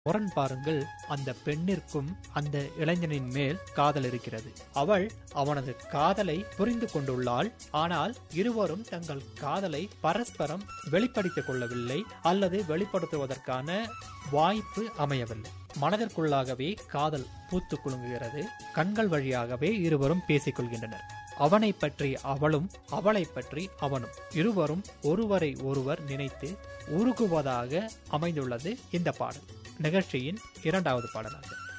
முரண் பாருங்கள் அந்த பெண்ணிற்கும் அந்த இளைஞனின் மேல் காதல் இருக்கிறது அவள் அவனது காதலை புரிந்து கொண்டுள்ளாள் ஆனால் இருவரும் தங்கள் காதலை பரஸ்பரம் வெளிப்படுத்திக் கொள்ளவில்லை அல்லது வெளிப்படுத்துவதற்கான வாய்ப்பு அமையவில்லை மனதிற்குள்ளாகவே காதல் பூத்து குலுங்குகிறது கண்கள் வழியாகவே இருவரும் பேசிக் கொள்கின்றனர் அவனை பற்றி அவளும் அவளை பற்றி அவனும் இருவரும் ஒருவரை ஒருவர் நினைத்து உருகுவதாக அமைந்துள்ளது இந்த பாடல் நிகழ்ச்சியின் இரண்டாவது பாடலாக